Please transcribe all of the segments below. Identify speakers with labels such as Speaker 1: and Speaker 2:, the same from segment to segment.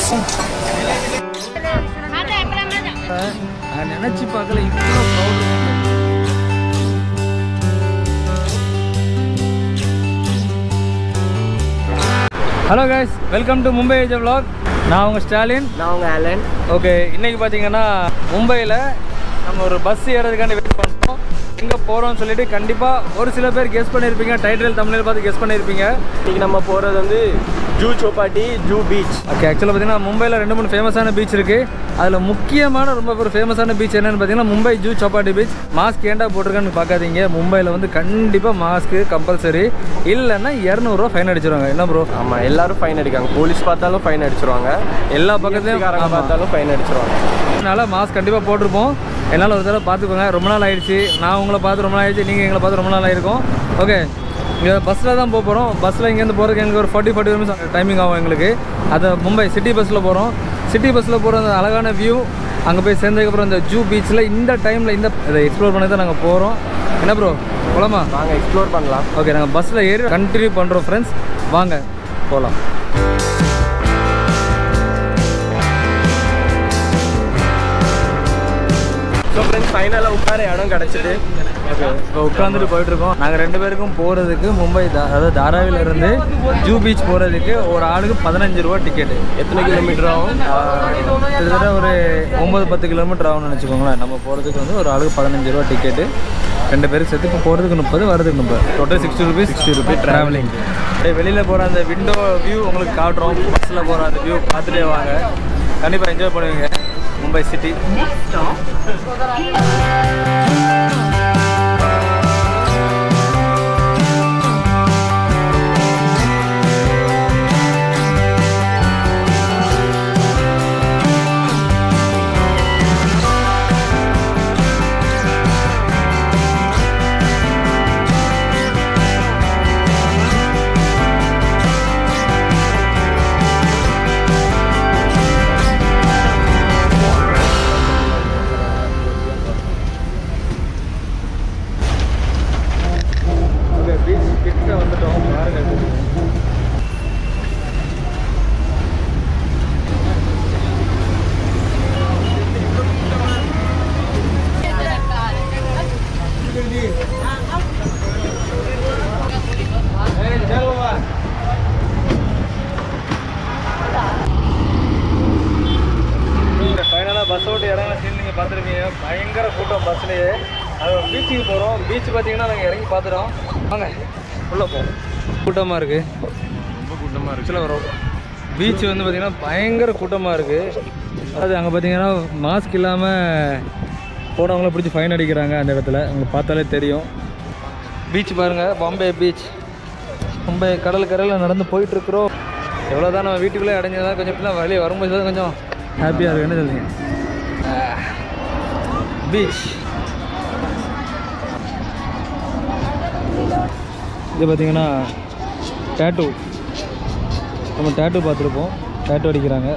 Speaker 1: நான் நினச்சி பார்க்கல இவ்வளோ crowd hello guys welcome to Mumbai age vlog நான் உங்கள் ஸ்டாலின்
Speaker 2: நான் உங்க ஆலன்
Speaker 1: ஓகே இன்னைக்கு பார்த்தீங்கன்னா மும்பையில் நம்ம ஒரு பஸ் ஏறதுக்காண்டி வெயிட் பண்ணுறோம் எங்கே போகிறோம்னு சொல்லிட்டு கண்டிப்பாக ஒரு சில பேர் கெஸ் பண்ணியிருப்பீங்க டைட்டில் தமிழில் பார்த்து கெஸ் பண்ணியிருப்பீங்க
Speaker 2: இன்னைக்கு நம்ம போறது வந்து ஜூ சோப்பாட்டி ஜூ பீச்
Speaker 1: ஓகே ஆக்சுவலாக பார்த்தீங்கன்னா மும்பையில் ரெண்டு மூணு ஃபேமஸான பீச் இருக்குது அதில் முக்கியமான ரொம்ப ஒரு ஃபேமஸான பீச் என்னன்னு பார்த்தீங்கன்னா மும்பை ஜூ சப்பாட்டி பீச் மாஸ்க் ஏன்டா போட்டிருக்கான்னு பார்க்காதீங்க மும்பையில் வந்து கண்டிப்பாக மாஸ்க்கு கம்பல்சரி இல்லைன்னா இரநூறுவா ஃபைன் அடிச்சிருவாங்க என்ன ப்ரோ
Speaker 2: ஆமா எல்லாரும் ஃபைன் அடிக்காங்க போலீஸ் பார்த்தாலும் ஃபைன் அடிச்சிருவாங்க
Speaker 1: எல்லா பக்கத்துலையும்
Speaker 2: பக்கத்துக்காரங்க
Speaker 1: ஆமா.
Speaker 2: பார்த்தாலும் ஃபைன் அடிச்சிருவாங்க
Speaker 1: அதனால மாஸ்க் கண்டிப்பாக போட்டிருப்போம் என்னால் ஒரு தடவை பார்த்துக்கோங்க ரொம்ப நாள் ஆயிடுச்சு நான் உங்களை பார்த்து ரொம்ப நாள் ஆயிடுச்சு நீங்கள் எங்களை பார்த்து ரொம்ப நாள் ஆயிருக்கும் ஓகே இங்கே பஸ்ஸில் தான் போக போகிறோம் பஸ்ஸில் இங்கேருந்து போகிறதுக்கு எங்களுக்கு ஒரு ஃபார்ட்டி ஃபார்ட்டி மினிட்ஸ் டைமிங் ஆகும் எங்களுக்கு அது மும்பை சிட்டி பஸ்ஸில் போகிறோம் சிட்டி பஸ்ஸில் போகிற அந்த அழகான வியூ அங்கே போய் சேர்ந்ததுக்கப்புறம் இந்த ஜூ பீச்சில் இந்த டைமில் இந்த இதை எக்ஸ்ப்ளோர் பண்ணி தான் நாங்கள் போகிறோம் என்ன ப்ரோ போலாமா
Speaker 2: வாங்க எக்ஸ்ப்ளோர் பண்ணலாம்
Speaker 1: ஓகே நாங்கள் பஸ்ஸில் ஏறி கண்டினியூ பண்ணுறோம் ஃப்ரெண்ட்ஸ் வாங்க போகலாம்
Speaker 2: ஸோ ஃப்ரெண்ட்ஸ் ஃபைனலாக உட்கார இடம் கிடச்சிது
Speaker 1: ஓகே இப்போ உட்காந்துட்டு போயிட்டு இருக்கோம் நாங்கள் ரெண்டு பேருக்கும் போகிறதுக்கு மும்பை தா அதாவது தாராவில இருந்து ஜூ பீச் போகிறதுக்கு ஒரு ஆளுக்கு பதினஞ்சு ரூபா டிக்கெட்டு
Speaker 2: எத்தனை கிலோமீட்டர் ஆகும்
Speaker 1: கிட்டத்தட்ட ஒரு ஒம்பது பத்து கிலோமீட்டர் ஆகும்னு நினச்சிக்கோங்களேன் நம்ம போகிறதுக்கு வந்து ஒரு ஆளுக்கு பதினஞ்சு ரூபா டிக்கெட்டு ரெண்டு பேருக்கு சேர்த்து இப்போ போகிறதுக்கு முப்பது வரதுக்கு முப்பது total sixty rupees sixty rupees travelling அப்படியே வெளியில் போகிற அந்த விண்டோ வியூ உங்களுக்கு காட்டுறோம் பஸ்ஸில் போகிற அந்த வியூ பார்த்துட்டே வாங்க கண்டிப்பாக என்ஜாய் பண்ணுவீங்க மும்பை சிட்டி ஓகே பீச் கிட்ட வந்துட்டோம் பாருங்க ஃபைனலாக பஸ் விட்டு இறங்கின சீன் நீங்கள் பார்த்துருப்பீங்க பயங்கர கூட்டம் பஸ்லேயே அது பீச்சுக்கு போகிறோம் பீச் பார்த்தீங்கன்னா நாங்கள் இறங்கி பார்த்துட்டோம் வாங்க உள்ளே போவோம் கூட்டமாக இருக்குது
Speaker 2: ரொம்ப கூட்டமாக
Speaker 1: ஆக்சுவலாக வரும் பீச் வந்து பார்த்திங்கன்னா பயங்கர கூட்டமாக இருக்குது அது அங்கே பார்த்தீங்கன்னா மாஸ்க் இல்லாமல் போனவங்கள பிடிச்சி ஃபைன் அடிக்கிறாங்க அந்த இடத்துல உங்களுக்கு பார்த்தாலே தெரியும் பீச் பாருங்கள் பாம்பே பீச் மும்பை கடல் கரையில் நடந்து போயிட்டுருக்குறோம் எவ்வளோ தான் நம்ம வீட்டுக்குள்ளே அடைஞ்சதா கொஞ்சம் இப்படிலாம் வெளியே வரும்போது தான் கொஞ்சம் ஹாப்பியாக இருக்கு என்ன சொல்லுங்க பீச் இது பார்த்தீங்கன்னா டேட்டூ நம்ம டேட்டூ பார்த்துருப்போம் டேட்டூ அடிக்கிறாங்க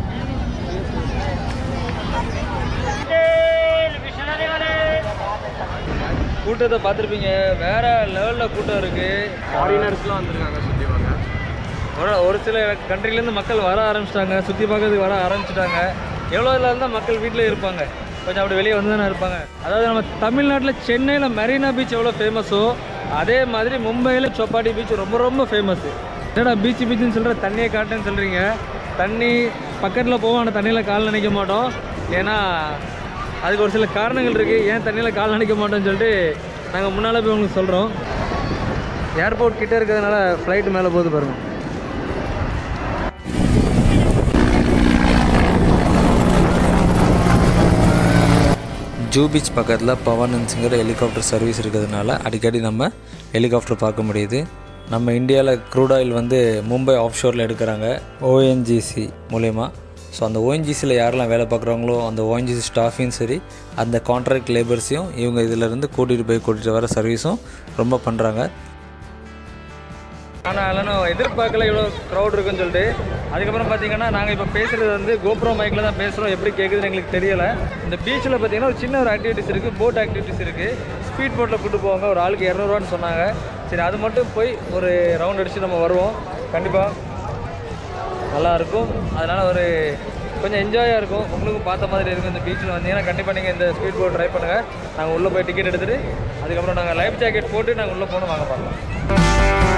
Speaker 1: கூட்டத்தை பார்த்துருப்பீங்க வேற லெவலில் கூட்டம் இருக்குது
Speaker 2: ஃபாரினர்ஸ்லாம் வந்திருக்காங்க சுற்றி வாங்க
Speaker 1: ஒரு ஒரு சில கண்ட்ரிலேருந்து மக்கள் வர ஆரம்பிச்சிட்டாங்க சுற்றி பார்க்கறதுக்கு வர ஆரம்பிச்சிட்டாங்க எவ்வளோ இதில் இருந்தால் மக்கள் வீட்டில் இருப்பாங்க கொஞ்சம் அப்படி வெளியே வந்து தானே இருப்பாங்க அதாவது நம்ம தமிழ்நாட்டில் சென்னையில் மெரினா பீச் எவ்வளோ ஃபேமஸோ அதே மாதிரி மும்பையில் சொப்பாட்டி பீச் ரொம்ப ரொம்ப ஃபேமஸ் என்னடா பீச் பீச்சுன்னு சொல்கிற தண்ணியை காட்டுன்னு சொல்கிறீங்க தண்ணி பக்கத்தில் போவோம் ஆனால் தண்ணியில் கால் நினைக்க மாட்டோம் ஏன்னா அதுக்கு ஒரு சில காரணங்கள் இருக்குது ஏன் தண்ணியில் கால் நினைக்க மாட்டோம்னு சொல்லிட்டு நாங்கள் முன்னால் போய் உங்களுக்கு சொல்கிறோம் ஏர்போர்ட் கிட்டே இருக்கிறதுனால ஃப்ளைட் மேலே போகுது பாருங்கள்
Speaker 3: ஜூ பீச் பக்கத்தில் பவனன்ஸுங்கிற ஹெலிகாப்டர் சர்வீஸ் இருக்கிறதுனால அடிக்கடி நம்ம ஹெலிகாப்டர் பார்க்க முடியுது நம்ம இந்தியாவில் க்ரூட் ஆயில் வந்து மும்பை ஆஃப் ஷோரில் எடுக்கிறாங்க ஓஎன்ஜிசி மூலயமா ஸோ அந்த ஓஎன்ஜிசியில் யாரெல்லாம் வேலை பார்க்குறாங்களோ அந்த ஓஎன்ஜிசி ஸ்டாஃபையும் சரி அந்த கான்ட்ராக்ட் லேபர்ஸையும் இவங்க இதிலேருந்து கூட்டிகிட்டு போய் கூட்டிகிட்டு வர சர்வீஸும் ரொம்ப பண்ணுறாங்க
Speaker 1: ஆனால் அதில் நான் எதிர்பார்க்கல இவ்வளோ க்ரௌட் இருக்குன்னு சொல்லிட்டு அதுக்கப்புறம் பார்த்தீங்கன்னா நாங்கள் இப்போ பேசுகிறது வந்து கோப்ரோ மைக்கில் தான் பேசுகிறோம் எப்படி கேட்குதுன்னு எங்களுக்கு தெரியலை இந்த பீச்சில் பார்த்தீங்கன்னா ஒரு சின்ன ஒரு ஆக்டிவிட்டிஸ் இருக்குது போட் ஆக்டிவிட்டிஸ் இருக்குது ஸ்பீட் போட்டில் கூட்டு போவாங்க ஒரு ஆளுக்கு இரநூறுவான்னு சொன்னாங்க சரி அது மட்டும் போய் ஒரு ரவுண்ட் அடித்து நம்ம வருவோம் கண்டிப்பாக நல்லாயிருக்கும் அதனால் ஒரு கொஞ்சம் என்ஜாயாக இருக்கும் உங்களுக்கும் பார்த்த மாதிரி இருக்கும் இந்த பீச்சில் வந்தீங்கன்னா கண்டிப்பாக நீங்கள் இந்த ஸ்பீட் போட் ட்ரை பண்ணுங்கள் நாங்கள் உள்ளே போய் டிக்கெட் எடுத்துகிட்டு அதுக்கப்புறம் நாங்கள் லைஃப் ஜாக்கெட் போட்டு நாங்கள் உள்ளே போகணும் வாங்க பார்க்கலாம்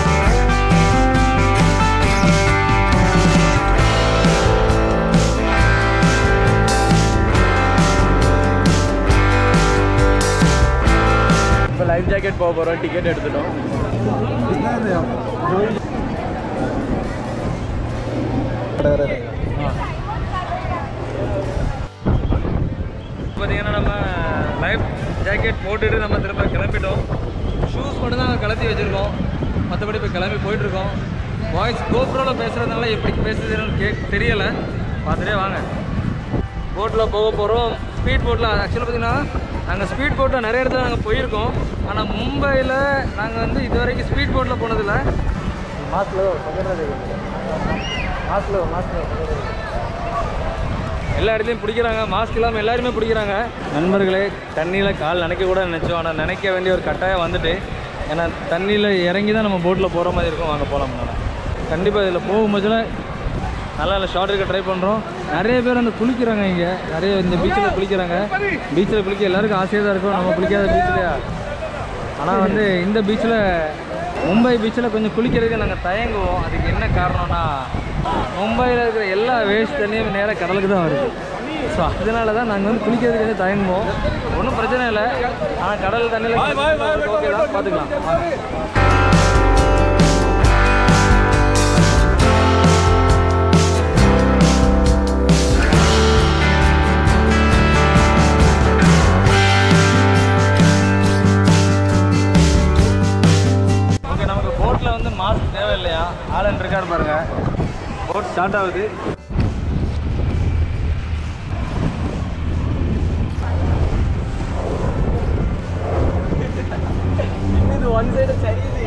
Speaker 2: இப்போ லைஃப் ஜாக்கெட் போக போகிறோம் டிக்கெட் எடுத்துட்டோம்
Speaker 1: பார்த்தீங்கன்னா நம்ம லைஃப் ஜாக்கெட் போட்டுட்டு நம்ம திரும்ப கிளம்பிட்டோம் ஷூஸ் மட்டும் தான் கலத்தி வச்சுருக்கோம் மற்றபடி இப்போ கிளம்பி போயிட்டுருக்கோம் வாய்ஸ் கோப்ரோவில் பேசுகிறதுனால எப்படி பேசுறதுன்னு கேக் தெரியலை பார்த்துட்டே வாங்க போட்டில் போக போகிறோம் ஸ்பீட் போட்டில் ஆக்சுவலாக பார்த்தீங்கன்னா நாங்கள் ஸ்பீட் போட்டில் நிறைய இடத்துல நாங்கள் போயிருக்கோம் ஆனால் மும்பையில் நாங்கள் வந்து இது வரைக்கும் ஸ்பீட் போட்டில் போனதில்லை மாஸ்கில் மாஸ்கில் மாஸ்கில் எல்லா இடத்துலையும் பிடிக்கிறாங்க மாஸ்க் இல்லாமல் எல்லாருமே பிடிக்கிறாங்க நண்பர்களே தண்ணியில் கால் நினைக்க கூட நினச்சோம் ஆனால் நினைக்க வேண்டிய ஒரு கட்டாயம் வந்துட்டு ஏன்னா தண்ணியில் இறங்கி தான் நம்ம போட்டில் போகிற மாதிரி இருக்கும் வாங்க போகலாம் கண்டிப்பாக இதில் போகும்போதுல நல்லா இல்லை ஷார்ட் இருக்க ட்ரை பண்ணுறோம் நிறைய பேர் அந்த குளிக்கிறாங்க இங்கே நிறைய இந்த பீச்சில் குளிக்கிறாங்க பீச்சில் குளிக்க எல்லாருக்கும் ஆசையாக தான் இருக்கும் நம்ம குளிக்காத பீச்சிலையா ஆனால் வந்து இந்த பீச்சில் மும்பை பீச்சில் கொஞ்சம் குளிக்கிறதுக்கு நாங்கள் தயங்குவோம் அதுக்கு என்ன காரணம்னா மும்பையில் இருக்கிற எல்லா வேஸ்ட் தண்ணியும் நேராக கடலுக்கு தான் வருது ஸோ அதனால தான் நாங்கள் வந்து குளிக்கிறதுக்கு வந்து தயங்குவோம் ஒன்றும் பிரச்சனை இல்லை ஆனால் கடல் தண்ணியில் ஓகே தான் பார்த்துக்கலாம் வாங்க. ஓகே நமக்கு போட்டில் வந்து மாஸ்க் தேவையில்லையா ஆளன் இருக்கார் பாருங்க போட் ஸ்டார்ட் ஆகுது
Speaker 2: இது ஒன் சைடு சரியுது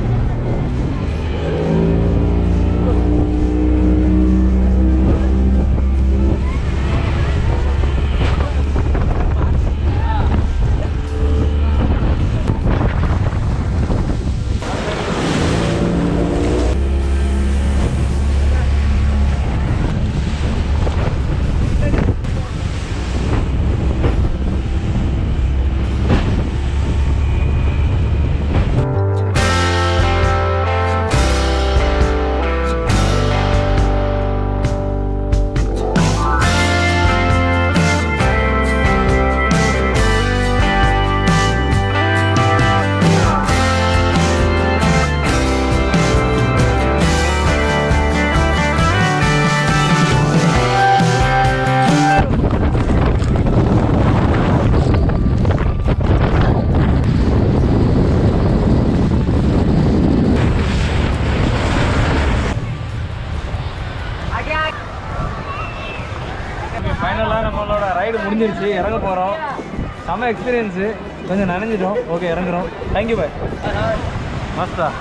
Speaker 1: ஃபைனலாக நம்மளோட ரைடு முடிஞ்சிருச்சு இறங்க போகிறோம் செம்ம எக்ஸ்பீரியன்ஸு கொஞ்சம் நனைஞ்சிட்டோம் ஓகே இறங்குறோம் தேங்க்யூ பாய் மஸ்தா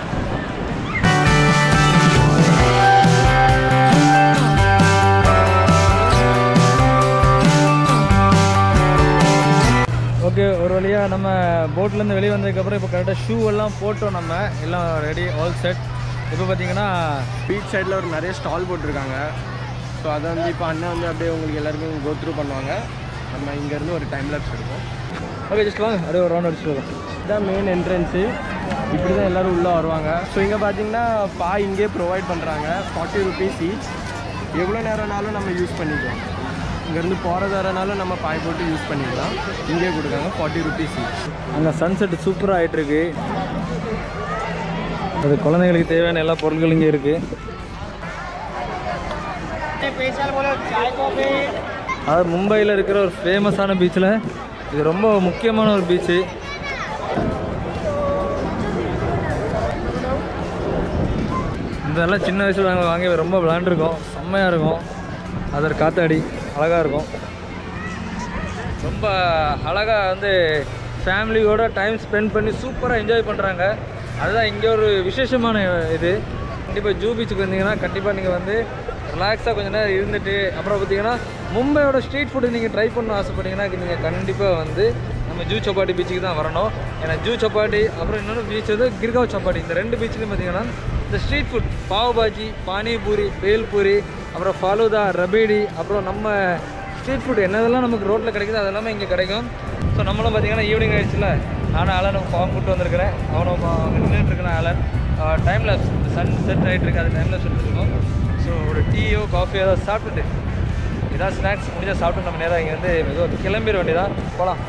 Speaker 1: ஓகே ஒரு வழியாக நம்ம போட்லேருந்து வெளியே வந்ததுக்கப்புறம் இப்போ கரெக்டாக ஷூ எல்லாம் போட்டோம் நம்ம எல்லாம் ரெடி ஆல் செட் இப்போ பார்த்தீங்கன்னா
Speaker 2: பீச் சைடில் ஒரு நிறைய ஸ்டால் போட்டிருக்காங்க ஸோ அதை வந்து இப்போ அண்ணன் வந்து அப்படியே உங்களுக்கு எல்லாருக்கும் கோ த்ரூ பண்ணுவாங்க நம்ம இங்கேருந்து ஒரு டைம் லேப்ஸ் எடுப்போம்
Speaker 1: ஓகே ஜஸ்ட் வாங்க அப்படியே ஒரு ரவுண்ட் அடிச்சுட்டு வரோம்
Speaker 2: இதுதான் மெயின் என்ட்ரன்ஸு இப்படி தான் எல்லோரும் உள்ளே வருவாங்க ஸோ இங்கே பார்த்தீங்கன்னா பாய் இங்கே ப்ரொவைட் பண்ணுறாங்க ஃபார்ட்டி ருபீஸ் ஈச் எவ்வளோ நேரம்னாலும் நம்ம யூஸ் பண்ணிக்கலாம் இங்கேருந்து போகிறது வரனாலும் நம்ம பாய் போட்டு யூஸ் பண்ணிக்கலாம் இங்கே கொடுக்காங்க ஃபார்ட்டி ருபீஸ் ஈச்
Speaker 1: அங்கே சன்செட் சூப்பராக ஆகிட்டு இருக்கு அது குழந்தைங்களுக்கு தேவையான எல்லா பொருட்களும் இங்கே இருக்கு அதாவது மும்பையில் இருக்கிற ஒரு ஃபேமஸான பீச்சில் இது ரொம்ப முக்கியமான ஒரு பீச்சு இதெல்லாம் சின்ன வயசில் நாங்கள் வாங்கி ரொம்ப விளாண்டுருக்கோம் செம்மையாக இருக்கும் அது ஒரு காத்தாடி அழகாக இருக்கும் ரொம்ப அழகாக வந்து ஃபேமிலியோட டைம் ஸ்பெண்ட் பண்ணி சூப்பராக என்ஜாய் பண்ணுறாங்க அதுதான் இங்கே ஒரு விசேஷமான இது கண்டிப்பாக ஜூ பீச்சுக்கு வந்தீங்கன்னா கண்டிப்பாக நீங்கள் வந்து ரிலாக்ஸாக கொஞ்ச நேரம் இருந்துட்டு அப்புறம் பார்த்தீங்கன்னா மும்பையோட ஸ்ட்ரீட் ஃபுட்டு நீங்கள் ட்ரை பண்ண ஆசைப்பட்டீங்கன்னா நீங்கள் கண்டிப்பாக வந்து நம்ம ஜூ சப்பாட்டி பீச்சுக்கு தான் வரணும் ஏன்னா ஜூ சப்பாட்டி அப்புறம் இன்னொன்று பீச் வந்து கிர்காவ் சப்பாட்டி இந்த ரெண்டு பீச்சுலையும் பார்த்தீங்கன்னா இந்த ஸ்ட்ரீட் ஃபுட் பாவ் பாஜி பானிபூரி பேல்பூரி அப்புறம் ஃபாலூதா ரபேடி அப்புறம் நம்ம ஸ்ட்ரீட் ஃபுட் என்னதெல்லாம் நமக்கு ரோட்டில் கிடைக்குதோ அதெல்லாமே இங்கே கிடைக்கும் ஸோ நம்மளும் பார்த்தீங்கன்னா ஈவினிங் ஆயிடுச்சுல நானும் ஆலனும் ஃபார்ம் கூட்டு வந்திருக்கிறேன் அவனும் அங்கே நின்றுட்டு இருக்கிறேன் ஆலன் டைம் லேப்ஸ் சன் செட் ஆகிட்டு இருக்கு அது டைம் லேப்ஸ் எடுத்துருக்கோம் ஸோ ஒரு டீயோ காஃபியோ ஏதாவது சாப்பிட்டுட்டு இதான் ஸ்நாக்ஸ் முடிஞ்சால் சாப்பிட்டு நம்ம நேராக இங்கே வந்து மெதுவாக கிளம்பிட வேண்டியதான் போகலாம்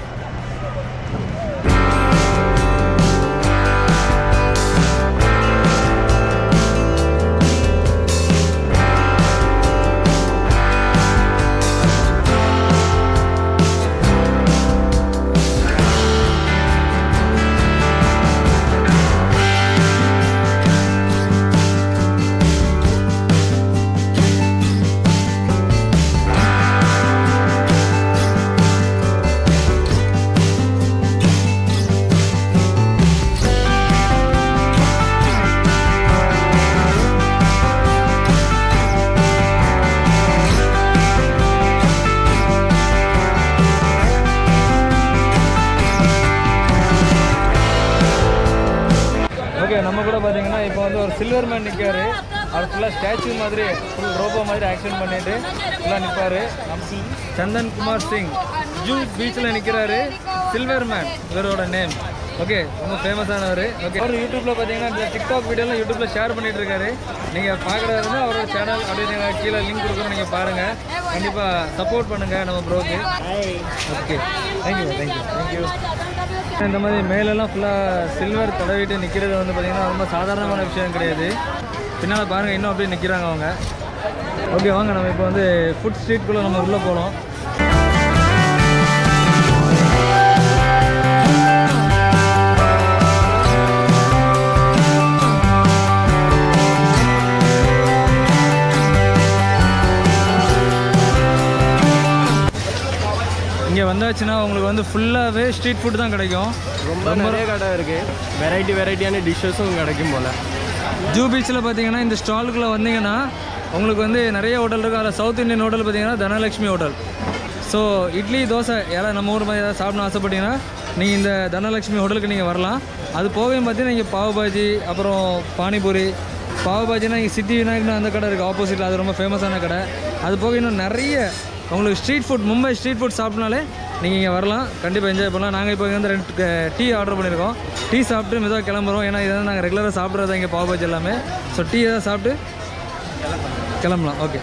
Speaker 1: ஓகே நம்ம கூட பார்த்தீங்கன்னா இப்போ வந்து ஒரு சில்வர் மேன் நிற்காரு அவர் ஃபுல்லாக ஸ்டாச்சு மாதிரி ஃபுல் ரோபோ மாதிரி ஆக்ஷன் பண்ணிட்டு ஃபுல்லாக நிற்பார் சந்தன் குமார் சிங் ஜூ பீச்சில் நிற்கிறாரு சில்வர் மேன் இவரோட நேம் ஓகே ரொம்ப ஃபேமஸானவர் ஓகே அவர் யூடியூப்பில் பார்த்தீங்கன்னா இந்த டிக்டாக் வீடியோலாம் யூடியூப்பில் ஷேர் பண்ணிட்டு இருக்காரு நீங்கள் பார்க்குறதுனா அவரோட சேனல் அப்படியே நீங்கள் கீழே லிங்க் கொடுக்குறோம் நீங்கள் பாருங்கள் கண்டிப்பாக சப்போர்ட் பண்ணுங்கள் நம்ம ப்ரோக்கு ஓகே தேங்க்யூ தேங்க்யூ தேங்க்யூ இந்த மாதிரி மேலெல்லாம் ஃபுல்லாக சில்வர் தடவிட்டு நிற்கிறது வந்து பார்த்திங்கன்னா ரொம்ப சாதாரணமான விஷயம் கிடையாது பின்னால் பாருங்கள் இன்னும் அப்படியே நிற்கிறாங்க அவங்க ஓகே வாங்க நம்ம இப்போ வந்து ஃபுட் ஸ்ட்ரீட்குள்ளே நம்ம உள்ளே போகலாம் இங்கே வந்தாச்சுன்னா உங்களுக்கு வந்து ஃபுல்லாகவே ஸ்ட்ரீட் ஃபுட் தான் கிடைக்கும்
Speaker 2: ரொம்ப நிறைய கடை இருக்குது வெரைட்டி வெரைட்டியான டிஷ்ஷஸும் கிடைக்கும் போல்
Speaker 1: ஜூ பீச்சில் பார்த்தீங்கன்னா இந்த ஸ்டாலுக்குள்ளே வந்தீங்கன்னா உங்களுக்கு வந்து நிறைய ஹோட்டல் இருக்குது அதில் சவுத் இந்தியன் ஹோட்டல் பார்த்தீங்கன்னா தனலக்ஷ்மி ஹோட்டல் ஸோ இட்லி தோசை யாராவது நம்ம ஊர் மாதிரி ஏதாவது சாப்பிடணும் ஆசைப்பட்டீங்கன்னா நீங்கள் இந்த தனலக்ஷ்மி ஹோட்டலுக்கு நீங்கள் வரலாம் அது போகையும் பார்த்தீங்கன்னா இங்கே பாவ் பாஜி அப்புறம் பானிபூரி பாவ் பாஜினா இங்கே சித்தி விநாயகர்னு அந்த கடை இருக்குது ஆப்போசிட்டில் அது ரொம்ப ஃபேமஸான கடை அது போக இன்னும் நிறைய உங்களுக்கு street food Mumbai street food சாப்பிட்னாலே நீங்கள் இங்கே வரலாம் கண்டிப்பாக என்ஜாய் பண்ணலாம் நாங்கள் இப்போ இங்கே வந்து ரெண்டு டீ ஆர்டர் பண்ணியிருக்கோம் டீ சாப்பிட்டு மெதுவாக கிளம்புறோம் ஏன்னா இதை நாங்கள் ரெகுலராக சாப்பிட்றது இங்கே பாவ் பாஜி எல்லாமே ஸோ டீ எதாவது சாப்பிட்டு கிளம்பலாம் ஓகே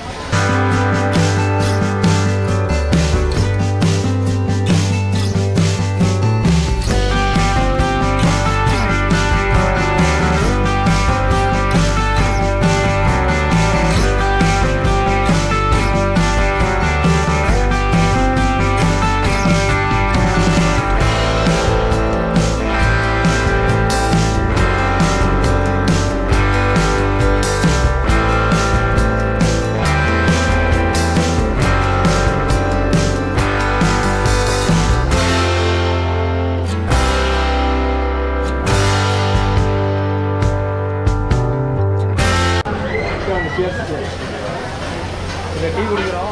Speaker 1: இதை டீ குடிக்கிறோம்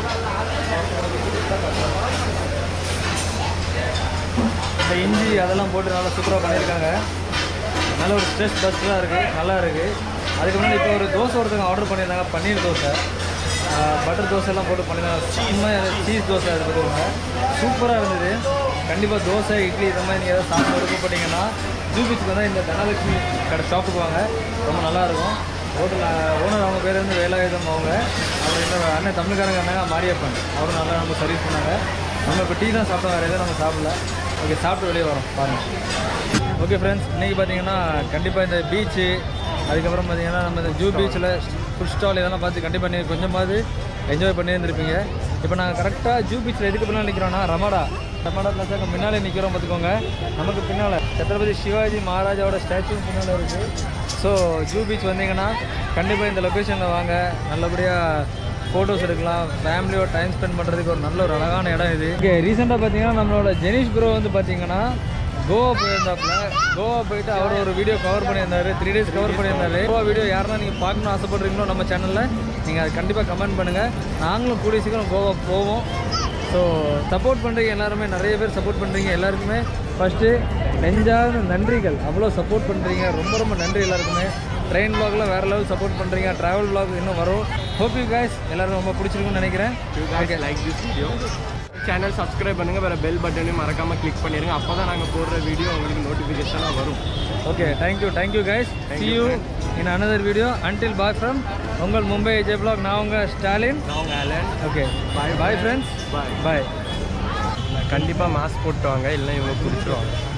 Speaker 1: இந்த இஞ்சி அதெல்லாம் போட்டு நல்லா சூப்பராக பண்ணியிருக்காங்க நல்ல ஒரு ஸ்ட்ரெஸ் பஸ்டாக இருக்குது நல்லா இருக்குது அதுக்கு முன்னாடி இப்போ ஒரு தோசை ஒருத்தவங்க ஆர்டர் பண்ணியிருந்தாங்க பன்னீர் தோசை பட்டர் தோசை எல்லாம் போட்டு பண்ணியிருந்தாங்க உண்மையாக சீஸ் தோசை அது போடுவாங்க சூப்பராக இருந்தது கண்டிப்பாக தோசை இட்லி இந்த மாதிரி நீங்கள் ஏதாவது சாப்பிட விருப்பப்பட்டீங்கன்னா ஜூ பீச்சுக்கு வந்தால் இந்த தனலட்சுமி கடை ஷாப்புக்கு வாங்க ரொம்ப நல்லாயிருக்கும் ஹோட்டல் ஓனர் அவங்க பேர் வந்து வேலாயுதம் அவங்க அப்புறம் இன்னொரு அண்ணன் தமிழ்காரங்க இருந்தாங்க மாரியப்பன் அவரும் நல்லா நம்ம சர்வீஸ் பண்ணாங்க நம்ம இப்போ டீ தான் சாப்பிட்டோம் வேறு எதுவும் நம்ம சாப்பிடல ஓகே சாப்பிட்டு வெளியே வரோம் பாருங்கள் ஓகே ஃப்ரெண்ட்ஸ் இன்றைக்கி பார்த்தீங்கன்னா கண்டிப்பாக இந்த பீச்சு அதுக்கப்புறம் பார்த்தீங்கன்னா நம்ம இந்த ஜூ பீச்சில் ஃபுட் ஸ்டால் இதெல்லாம் பார்த்து கண்டிப்பாக நீங்கள் கொஞ்சமாவது என்ஜாய் பண்ணி இருந்திருப்பீங்க இப்போ நாங்கள் கரெக்டாக ஜூ பீச்சில் எதுக்கு பின்னால் நிற்கிறோன்னா ரமடா ரமடா பிளஸ் அங்கே முன்னாலே நிற்கிறோம் பார்த்துக்கோங்க நமக்கு பின்னால் சத்ரபதி சிவாஜி மகாராஜாவோட ஸ்டாச்சு பின்னால் இருக்குது ஸோ ஜூ பீச் வந்தீங்கன்னா கண்டிப்பாக இந்த லொக்கேஷனில் வாங்க நல்லபடியாக ஃபோட்டோஸ் எடுக்கலாம் ஃபேமிலியோட டைம் ஸ்பெண்ட் பண்ணுறதுக்கு ஒரு நல்ல ஒரு அழகான இடம் இது ஓகே ரீசெண்டாக பார்த்தீங்கன்னா நம்மளோட ஜெனிஷ் ப்ரோ வந்து பார்த்தீங்கன்னா கோவா போயிருந்தாப்புல கோவா போயிட்டு அவர் ஒரு வீடியோ கவர் பண்ணியிருந்தாரு த்ரீ டேஸ் கவர் பண்ணியிருந்தாரு கோவா வீடியோ யாரெல்லாம் நீங்கள் பார்க்கணும் ஆசைப்படுறீங்களோ நம்ம சேனலில் நீங்கள் அது கண்டிப்பாக கமெண்ட் பண்ணுங்கள் நாங்களும் கூடிய சீக்கிரம் கோவா போவோம் ஸோ சப்போர்ட் பண்ணுறீங்க எல்லாருமே நிறைய பேர் சப்போர்ட் பண்ணுறீங்க எல்லாருக்குமே ஃபஸ்ட்டு நெஞ்சார்ந்த நன்றிகள் அவ்வளோ சப்போர்ட் பண்ணுறீங்க ரொம்ப ரொம்ப நன்றி எல்லாருக்குமே ட்ரெயின் vlogலாம் வேறு லெவல் சப்போர்ட் பண்ணுறீங்க ட்ராவல் vlog இன்னும் வரும் ஹோப் யூ guys எல்லாரும் ரொம்ப பிடிச்சிருக்குன்னு நினைக்கிறேன்
Speaker 2: okay like this video channel subscribe பண்ணுங்கள் வேறு பெல் பட்டனையும் மறக்காமல் கிளிக் பண்ணிடுங்க அப்போ தான் நாங்கள் போடுற வீடியோ உங்களுக்கு நோட்டிஃபிகேஷனாக வரும்
Speaker 1: okay thank you thank you guys see you in another video until bye from உங்கள் மும்பை ஏஜே vlog நான் உங்கள் ஸ்டாலின்
Speaker 2: நான் Alan
Speaker 1: okay bye bye friends
Speaker 2: bye
Speaker 1: bye
Speaker 2: கண்டிப்பாக மாஸ்க் போட்டு வாங்க இல்லைன்னா இவங்க பிடிச்சிருவாங்க